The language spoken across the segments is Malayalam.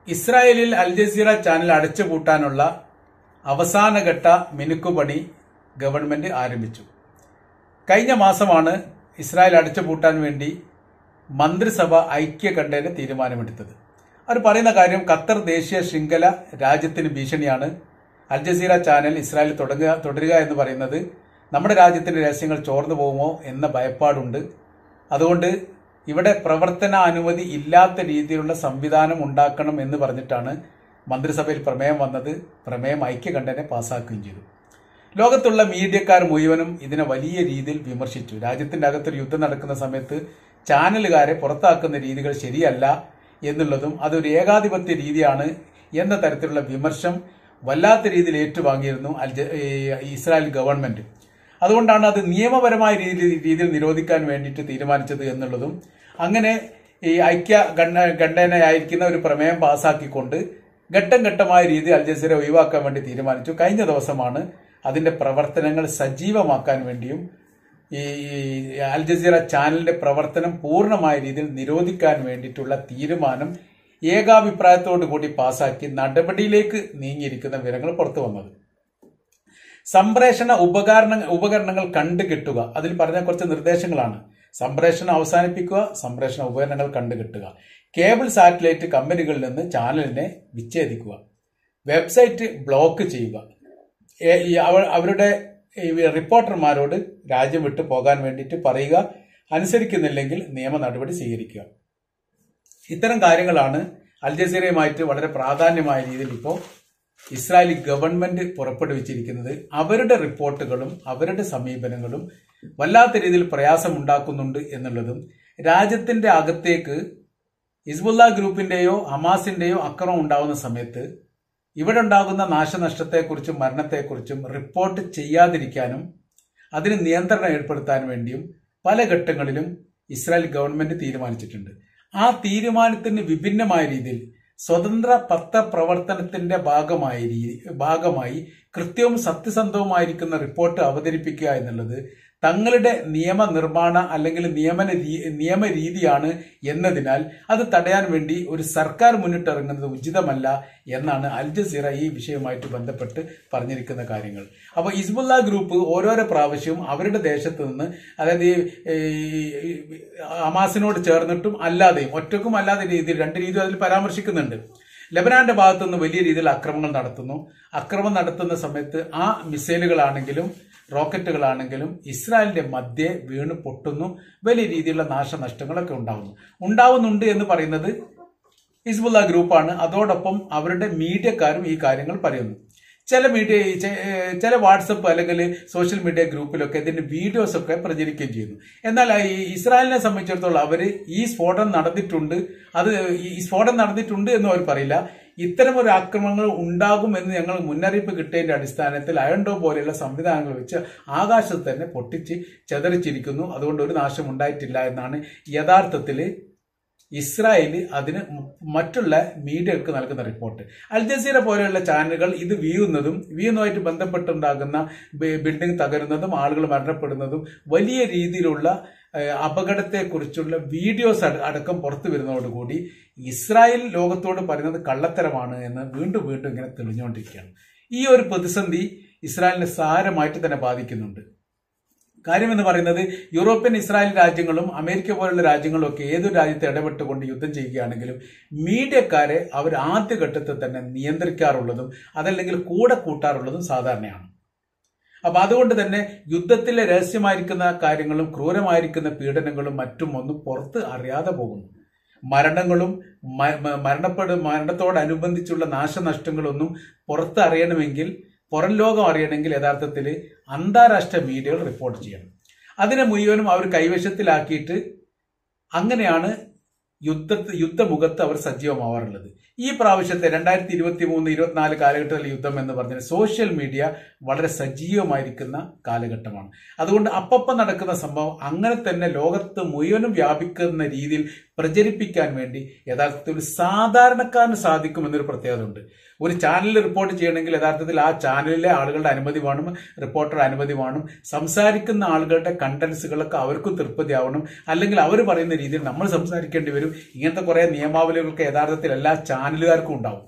ഇസ്രായേലിൽ അൽ ജസീറ ചാനൽ അടച്ചുപൂട്ടാനുള്ള അവസാനഘട്ട മിനുക്കുപണി ഗവൺമെന്റ് ആരംഭിച്ചു കഴിഞ്ഞ മാസമാണ് ഇസ്രായേൽ അടച്ചുപൂട്ടാൻ വേണ്ടി മന്ത്രിസഭ ഐക്യകണ്ഠേന തീരുമാനമെടുത്തത് അവർ പറയുന്ന കാര്യം ഖത്തർ ദേശീയ ശൃംഖല രാജ്യത്തിന് ഭീഷണിയാണ് അൽ ജസീറ ചാനൽ ഇസ്രായേൽ തുടങ്ങുക തുടരുക എന്ന് പറയുന്നത് നമ്മുടെ രാജ്യത്തിന്റെ രഹസ്യങ്ങൾ ചോർന്നു പോകുമോ എന്ന ഭയപ്പാടുണ്ട് അതുകൊണ്ട് ഇവിടെ പ്രവർത്തന അനുമതി ഇല്ലാത്ത രീതിയിലുള്ള സംവിധാനം ഉണ്ടാക്കണം എന്ന് പറഞ്ഞിട്ടാണ് മന്ത്രിസഭയിൽ പ്രമേയം വന്നത് പ്രമേയം ഐക്യകണ്ഠനെ പാസാക്കുകയും ചെയ്തു ലോകത്തുള്ള മീഡിയക്കാർ മുഴുവനും ഇതിനെ വലിയ രീതിയിൽ വിമർശിച്ചു രാജ്യത്തിന്റെ അകത്തൊരു യുദ്ധം നടക്കുന്ന സമയത്ത് ചാനലുകാരെ പുറത്താക്കുന്ന രീതികൾ ശരിയല്ല എന്നുള്ളതും അതൊരു ഏകാധിപത്യ രീതിയാണ് എന്ന തരത്തിലുള്ള വിമർശം വല്ലാത്ത രീതിയിൽ ഏറ്റുവാങ്ങിയിരുന്നു അൽ ജ- ഈ ഇസ്രായേൽ ഗവൺമെന്റ് അതുകൊണ്ടാണ് അത് നിയമപരമായ രീതിയിൽ രീതിയിൽ നിരോധിക്കാൻ വേണ്ടിയിട്ട് തീരുമാനിച്ചത് എന്നുള്ളതും അങ്ങനെ ഈ ഐക്യ ഗണ്ണ ഖണ്ഡനയായിരിക്കുന്ന ഒരു പ്രമേയം പാസാക്കിക്കൊണ്ട് ഘട്ടം ഘട്ടമായ രീതി അൽ ജസീറ ഒഴിവാക്കാൻ വേണ്ടി തീരുമാനിച്ചു കഴിഞ്ഞ ദിവസമാണ് അതിന്റെ പ്രവർത്തനങ്ങൾ സജീവമാക്കാൻ വേണ്ടിയും ഈ അൽ ജസീറ ചാനലിന്റെ പ്രവർത്തനം പൂർണ്ണമായ രീതിയിൽ നിരോധിക്കാൻ വേണ്ടിയിട്ടുള്ള തീരുമാനം ഏകാഭിപ്രായത്തോടു കൂടി പാസാക്കി നടപടിയിലേക്ക് നീങ്ങിയിരിക്കുന്ന വിവരങ്ങൾ പുറത്തു വന്നത് സംപ്രേഷണ ഉപകരണ ഉപകരണങ്ങൾ കണ്ടുകിട്ടുക അതിൽ പറഞ്ഞ കുറച്ച് നിർദ്ദേശങ്ങളാണ് സംപ്രേഷണം അവസാനിപ്പിക്കുക സംപ്രേഷണ ഉപകരണങ്ങൾ കണ്ടുകിട്ടുക കേബിൾ സാറ്റലൈറ്റ് കമ്പനികളിൽ നിന്ന് ചാനലിനെ വിച്ഛേദിക്കുക വെബ്സൈറ്റ് ബ്ലോക്ക് ചെയ്യുക ഏ- ഈ അവ- അവരുടെ ഈ റിപ്പോർട്ടർമാരോട് രാജ്യം വിട്ടു പോകാൻ വേണ്ടിയിട്ട് പറയുക അനുസരിക്കുന്നില്ലെങ്കിൽ നിയമ നടപടി സ്വീകരിക്കുക ഇത്തരം കാര്യങ്ങളാണ് അൽ ജസീറയുമായിട്ട് വളരെ പ്രാധാന്യമായ രീതിയിൽ ഇപ്പോൾ ഇസ്രായേലി ഗവൺമെന്റ് പുറപ്പെടുവിച്ചിരിക്കുന്നത് അവരുടെ റിപ്പോർട്ടുകളും അവരുടെ സമീപനങ്ങളും വല്ലാത്ത രീതിയിൽ പ്രയാസമുണ്ടാക്കുന്നുണ്ട് എന്നുള്ളതും രാജ്യത്തിന്റെ അകത്തേക്ക് ഹിസ്ബുല്ല ഗ്രൂപ്പിന്റെയോ ഹമാസിന്റെയോ അക്രമം ഉണ്ടാകുന്ന സമയത്ത് ഇവിടെ ഉണ്ടാകുന്ന നാശനഷ്ടത്തെക്കുറിച്ചും മരണത്തെക്കുറിച്ചും റിപ്പോർട്ട് ചെയ്യാതിരിക്കാനും അതിന് നിയന്ത്രണം ഏർപ്പെടുത്താൻ വേണ്ടിയും പല ഘട്ടങ്ങളിലും ഇസ്രായേൽ ഗവൺമെന്റ് തീരുമാനിച്ചിട്ടുണ്ട് ആ തീരുമാനത്തിന് വിഭിന്നമായ രീതിയിൽ സ്വതന്ത്ര പത്രപ്രവർത്തനത്തിന്റെ ഭാഗമായി രീതി ഭാഗമായി കൃത്യവും സത്യസന്ധവുമായിരിക്കുന്ന റിപ്പോർട്ട് അവതരിപ്പിക്കുക എന്നുള്ളത് തങ്ങളുടെ നിയമനിർമ്മാണ അല്ലെങ്കിൽ നിയമന രീ- നിയമരീതിയാണ് എന്നതിനാൽ അത് തടയാൻ വേണ്ടി ഒരു സർക്കാർ മുന്നിട്ടിറങ്ങുന്നത് ഉചിതമല്ല എന്നാണ് അൽ ജസീറ ഈ വിഷയവുമായിട്ട് ബന്ധപ്പെട്ട് പറഞ്ഞിരിക്കുന്ന കാര്യങ്ങൾ അപ്പോൾ ഇസ്ബുല്ല ഗ്രൂപ്പ് ഓരോരോ പ്രാവശ്യവും അവരുടെ ദേശത്ത് നിന്ന് അതായത് ഈ ഈ ഹമാസിനോട് ചേർന്നിട്ടും അല്ലാതെയും ഒറ്റക്കും അല്ലാതെ രീതിയിൽ രണ്ട് രീതിയിൽ അതിൽ പരാമർശിക്കുന്നുണ്ട് ലബനാന്റെ ഭാഗത്തു നിന്ന് വലിയ രീതിയിൽ അക്രമങ്ങൾ നടത്തുന്നു അക്രമം നടത്തുന്ന സമയത്ത് ആ മിസൈലുകളാണെങ്കിലും റോക്കറ്റുകളാണെങ്കിലും ഇസ്രായേലിന്റെ മധ്യേ വീണ് പൊട്ടുന്നു വലിയ രീതിയിലുള്ള നാശനഷ്ടങ്ങളൊക്കെ ഉണ്ടാവുന്നു ഉണ്ടാവുന്നുണ്ട് എന്ന് പറയുന്നത് ഹിസ്ബുല്ല ഗ്രൂപ്പാണ് അതോടൊപ്പം അവരുടെ മീഡിയക്കാരും ഈ കാര്യങ്ങൾ പറയുന്നു ചില മീഡിയ ചെ- ഏഹ് ചില വാട്സപ്പ് അല്ലെങ്കിൽ സോഷ്യൽ മീഡിയ ഗ്രൂപ്പിലൊക്കെ ഇതിന്റെ വീഡിയോസ് ഒക്കെ പ്രചരിക്കുകയും ചെയ്യുന്നു എന്നാൽ ഈ ഇസ്രായേലിനെ സംബന്ധിച്ചിടത്തോളം അവർ ഈ സ്ഫോടനം നടന്നിട്ടുണ്ട് അത് ഈ സ്ഫോടനം നടന്നിട്ടുണ്ട് എന്ന് അവർ പറയില്ല ഇത്തരം ഒരു ആക്രമണങ്ങൾ ഉണ്ടാകും എന്ന് ഞങ്ങൾ മുന്നറിയിപ്പ് കിട്ടിയതിന്റെ അടിസ്ഥാനത്തിൽ അയൺഡോ പോലെയുള്ള സംവിധാനങ്ങൾ വെച്ച് ആകാശത്ത് തന്നെ പൊട്ടിച്ച് ചെതറിച്ചിരിക്കുന്നു അതുകൊണ്ട് ഒരു നാശം ഉണ്ടായിട്ടില്ല എന്നാണ് യഥാർത്ഥത്തിൽ ഇസ്രായേൽ അതിന് മറ്റുള്ള മീഡിയകൾക്ക് നൽകുന്ന റിപ്പോർട്ട് അൽ ജസീറ പോലെയുള്ള ചാനലുകൾ ഇത് വീഴുന്നതും വീഴുന്നതുമായിട്ട് ബന്ധപ്പെട്ടുണ്ടാകുന്ന ബി- ബിൽഡിംഗ് തകരുന്നതും ആളുകൾ മരണപ്പെടുന്നതും വലിയ രീതിയിലുള്ള ഏഹ്, അപകടത്തെക്കുറിച്ചുള്ള വീഡിയോസ് അട- അടക്കം പുറത്തു വരുന്നതോടുകൂടി ഇസ്രായേൽ ലോകത്തോട് പറയുന്നത് കള്ളത്തരമാണ് എന്ന് വീണ്ടും വീണ്ടും ഇങ്ങനെ തെളിഞ്ഞുകൊണ്ടിരിക്കുകയാണ് ഈ ഒരു പ്രതിസന്ധി ഇസ്രായേലിനെ സാരമായിട്ട് തന്നെ ബാധിക്കുന്നുണ്ട് കാര്യം എന്ന് പറയുന്നത് യൂറോപ്യൻ ഇസ്രായേൽ രാജ്യങ്ങളും അമേരിക്ക പോലുള്ള രാജ്യങ്ങളും ഒക്കെ ഏതൊരു രാജ്യത്തെ ഇടപെട്ടുകൊണ്ട് യുദ്ധം ചെയ്യുകയാണെങ്കിലും മീഡിയക്കാരെ അവർ ആദ്യഘട്ടത്തിൽ തന്നെ നിയന്ത്രിക്കാറുള്ളതും അതല്ലെങ്കിൽ കൂടെ കൂട്ടാറുള്ളതും സാധാരണയാണ് അപ്പൊ അതുകൊണ്ട് തന്നെ യുദ്ധത്തിലെ രഹസ്യമായിരിക്കുന്ന കാര്യങ്ങളും ക്രൂരമായിരിക്കുന്ന പീഡനങ്ങളും മറ്റും ഒന്നും പുറത്ത് അറിയാതെ പോകുന്നു മരണങ്ങളും മ- മ- മരണപ്പെട് മരണത്തോടനുബന്ധിച്ചുള്ള നാശനഷ്ടങ്ങളൊന്നും പുറത്ത് അറിയണമെങ്കിൽ പുറം ലോകം അറിയണമെങ്കിൽ യഥാർത്ഥത്തിൽ അന്താരാഷ്ട്ര മീഡിയകൾ റിപ്പോർട്ട് ചെയ്യണം അതിനെ മുഴുവനും അവർ കൈവശത്തിലാക്കിയിട്ട് അങ്ങനെയാണ് യുദ്ധ യുദ്ധമുഖത്ത് അവർ സജീവമാവാറുള്ളത് ഈ പ്രാവശ്യത്തെ രണ്ടായിരത്തി ഇരുപത്തി മൂന്ന് ഇരുപത്തിനാല് കാലഘട്ടത്തിലെ യുദ്ധം എന്ന് പറഞ്ഞാൽ സോഷ്യൽ മീഡിയ വളരെ സജീവമായിരിക്കുന്ന കാലഘട്ടമാണ് അതുകൊണ്ട് അപ്പപ്പം നടക്കുന്ന സംഭവം അങ്ങനെ തന്നെ ലോകത്ത് മുഴുവനും വ്യാപിക്കുന്ന രീതിയിൽ പ്രചരിപ്പിക്കാൻ വേണ്ടി യഥാർത്ഥത്തിൽ ഒരു സാധാരണക്കാരന് സാധിക്കും എന്നൊരു പ്രത്യേകത ഉണ്ട് ഒരു ചാനലിൽ റിപ്പോർട്ട് ചെയ്യണമെങ്കിൽ യഥാർത്ഥത്തിൽ ആ ചാനലിലെ ആളുകളുടെ അനുമതി വേണം റിപ്പോർട്ടറുടെ അനുമതി വേണം സംസാരിക്കുന്ന ആളുകളുടെ കണ്ടൻസുകളൊക്കെ അവർക്കും തൃപ്തിയാവണം അല്ലെങ്കിൽ അവർ പറയുന്ന രീതിയിൽ നമ്മൾ സംസാരിക്കേണ്ടി വരും ഇങ്ങനത്തെ കുറെ നിയമാവലികൾക്ക് യഥാർത്ഥത്തിൽ എല്ലാ ചാനൽ ചാനലുകാർക്കും ഉണ്ടാവും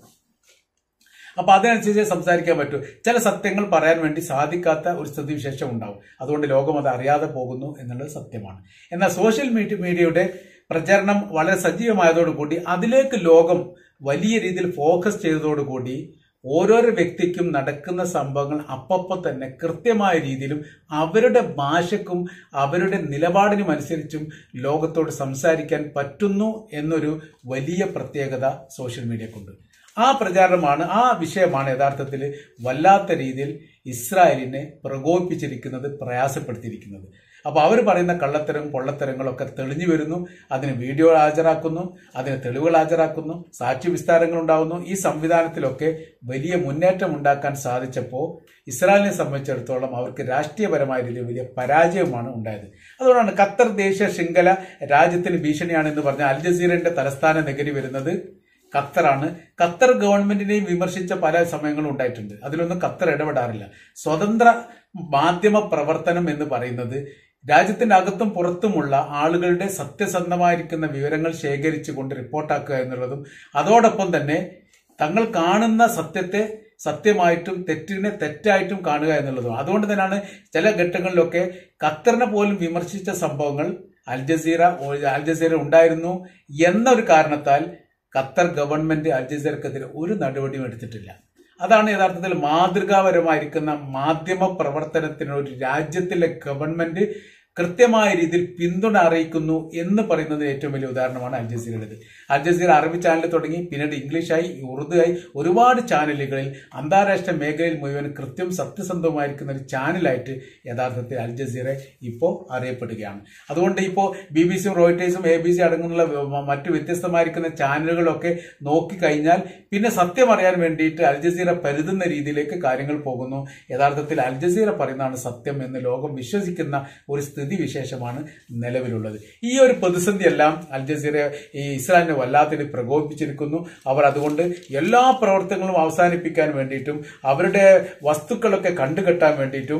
അപ്പൊ അതനുസരിച്ച് സംസാരിക്കാൻ പറ്റൂ ചില സത്യങ്ങൾ പറയാൻ വേണ്ടി സാധിക്കാത്ത ഒരു സ്ഥിതിവിശേഷം ഉണ്ടാവും അതുകൊണ്ട് ലോകം അത് അറിയാതെ പോകുന്നു എന്നുള്ളത് സത്യമാണ് എന്നാൽ സോഷ്യൽ മീഡിയ മീഡിയയുടെ പ്രചരണം വളരെ സജീവമായതോടുകൂടി അതിലേക്ക് ലോകം വലിയ രീതിയിൽ ഫോക്കസ് ചെയ്തതോടുകൂടി ഓരോരോ വ്യക്തിക്കും നടക്കുന്ന സംഭവങ്ങൾ അപ്പപ്പം തന്നെ കൃത്യമായ രീതിയിലും അവരുടെ ഭാഷക്കും അവരുടെ നിലപാടിനും അനുസരിച്ചും ലോകത്തോട് സംസാരിക്കാൻ പറ്റുന്നു എന്നൊരു വലിയ പ്രത്യേകത സോഷ്യൽ മീഡിയക്കുണ്ട് ആ പ്രചാരണമാണ് ആ വിഷയമാണ് യഥാർത്ഥത്തിൽ വല്ലാത്ത രീതിയിൽ ഇസ്രായേലിനെ പ്രകോപിപ്പിച്ചിരിക്കുന്നത് പ്രയാസപ്പെടുത്തിയിരിക്കുന്നത് അപ്പൊ അവർ പറയുന്ന കള്ളത്തരം പൊള്ളത്തരങ്ങളൊക്കെ തെളിഞ്ഞു വരുന്നു അതിന് വീഡിയോ ഹാജരാക്കുന്നു അതിന് തെളിവുകൾ ഹാജരാക്കുന്നു സാക്ഷി വിസ്താരങ്ങൾ ഉണ്ടാകുന്നു ഈ സംവിധാനത്തിലൊക്കെ വലിയ മുന്നേറ്റം ഉണ്ടാക്കാൻ സാധിച്ചപ്പോൾ ഇസ്രായേലിനെ സംബന്ധിച്ചിടത്തോളം അവർക്ക് രാഷ്ട്രീയപരമായ രീതിയിൽ വലിയ പരാജയമാണ് ഉണ്ടായത് അതുകൊണ്ടാണ് ഖത്തർ ദേശീയ ശൃംഖല രാജ്യത്തിന് ഭീഷണിയാണ് എന്ന് പറഞ്ഞ അൽ ജസീറന്റെ തലസ്ഥാന നഗരി വരുന്നത് ഖത്തറാണ് ഖത്തർ ഗവൺമെന്റിനെയും വിമർശിച്ച പല സമയങ്ങളും ഉണ്ടായിട്ടുണ്ട് അതിലൊന്നും ഖത്തർ ഇടപെടാറില്ല സ്വതന്ത്ര മാധ്യമ പ്രവർത്തനം എന്ന് പറയുന്നത് രാജ്യത്തിന്റെ അകത്തും പുറത്തുമുള്ള ആളുകളുടെ സത്യസന്ധമായിരിക്കുന്ന വിവരങ്ങൾ ശേഖരിച്ചുകൊണ്ട് റിപ്പോർട്ടാക്കുക എന്നുള്ളതും അതോടൊപ്പം തന്നെ തങ്ങൾ കാണുന്ന സത്യത്തെ സത്യമായിട്ടും തെറ്റിനെ തെറ്റായിട്ടും കാണുക എന്നുള്ളതും അതുകൊണ്ട് തന്നെയാണ് ചില ഘട്ടങ്ങളിലൊക്കെ ഖത്തറിനെ പോലും വിമർശിച്ച സംഭവങ്ങൾ അൽ ജസീറ അൽ ജസീറ ഉണ്ടായിരുന്നു എന്നൊരു കാരണത്താൽ ഖത്തർ ഗവൺമെന്റ് അൽ ജസീറക്കെതിരെ ഒരു നടപടിയും എടുത്തിട്ടില്ല അതാണ് യഥാർത്ഥത്തിൽ മാതൃകാപരമായിരിക്കുന്ന മാധ്യമ പ്രവർത്തനത്തിന് ഒരു രാജ്യത്തിലെ ഗവൺമെന്റ് കൃത്യമായ രീതിയിൽ പിന്തുണ അറിയിക്കുന്നു എന്ന് പറയുന്നത് ഏറ്റവും വലിയ ഉദാഹരണമാണ് അൽ ജസീറയുടേത് അൽ ജസീറ അറബി ചാനൽ തുടങ്ങി പിന്നീട് ഇംഗ്ലീഷായി ഉറുദുവായി ഒരുപാട് ചാനലുകളിൽ അന്താരാഷ്ട്ര മേഖലയിൽ മുഴുവൻ കൃത്യം സത്യസന്ധമായിരിക്കുന്ന ഒരു ചാനലായിട്ട് യഥാർത്ഥത്തിൽ അൽ ജസീറ ഇപ്പോൾ അറിയപ്പെടുകയാണ് അതുകൊണ്ട് ഇപ്പോൾ ബി ബി സിയും റോയിറ്റേഴ്സും എ ബി സി അടങ്ങുന്ന മറ്റു വ്യത്യസ്തമായിരിക്കുന്ന ചാനലുകളൊക്കെ നോക്കിക്കഴിഞ്ഞാൽ പിന്നെ സത്യം അറിയാൻ വേണ്ടിയിട്ട് അൽ ജസീറ പരുതുന്ന രീതിയിലേക്ക് കാര്യങ്ങൾ പോകുന്നു യഥാർത്ഥത്തിൽ അൽ ജസീറ പറയുന്നതാണ് സത്യം എന്ന് ലോകം വിശ്വസിക്കുന്ന ഒരു സ്ഥിതി വിശേഷമാണ് നിലവിലുള്ളത് ഈ ഒരു പ്രതിസന്ധി എല്ലാം അൽ ജസീറ ഈ ഇസ്രായേലിനെ വല്ലാതെ പ്രകോപിപ്പിച്ചിരിക്കുന്നു അവർ അതുകൊണ്ട് എല്ലാ പ്രവർത്തനങ്ങളും അവസാനിപ്പിക്കാൻ വേണ്ടിയിട്ടും അവരുടെ വസ്തുക്കളൊക്കെ കണ്ടുകെട്ടാൻ വേണ്ടിയിട്ടും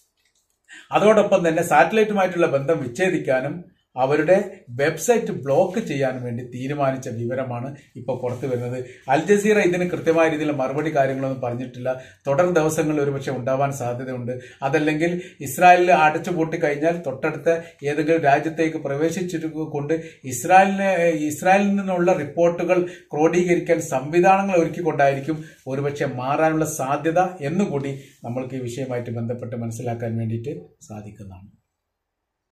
അതോടൊപ്പം തന്നെ സാറ്റലൈറ്റുമായിട്ടുള്ള ബന്ധം വിച്ഛേദിക്കാനും അവരുടെ വെബ്സൈറ്റ് ബ്ലോക്ക് ചെയ്യാൻ വേണ്ടി തീരുമാനിച്ച വിവരമാണ് ഇപ്പോൾ പുറത്തു വരുന്നത് അൽ ജസീറ ഇതിന് കൃത്യമായ രീതിയിൽ മറുപടി കാര്യങ്ങളൊന്നും പറഞ്ഞിട്ടില്ല തുടർ ദിവസങ്ങളിൽ ഒരുപക്ഷെ ഉണ്ടാവാൻ സാധ്യതയുണ്ട് അതല്ലെങ്കിൽ ഇസ്രായേലിൽ അടച്ചു പൂട്ടിക്കഴിഞ്ഞാൽ തൊട്ടടുത്ത ഏതെങ്കിലും രാജ്യത്തേക്ക് പ്രവേശിച്ചുകൊണ്ട് ഇസ്രായേലിനെ ഇസ്രായേലിൽ നിന്നുള്ള റിപ്പോർട്ടുകൾ ക്രോഡീകരിക്കാൻ സംവിധാനങ്ങൾ ഒരുക്കിക്കൊണ്ടായിരിക്കും ഒരുപക്ഷെ മാറാനുള്ള സാധ്യത എന്നുകൂടി നമ്മൾക്ക് ഈ വിഷയമായിട്ട് ബന്ധപ്പെട്ട് മനസ്സിലാക്കാൻ വേണ്ടിയിട്ട് സാധിക്കുന്നതാണ്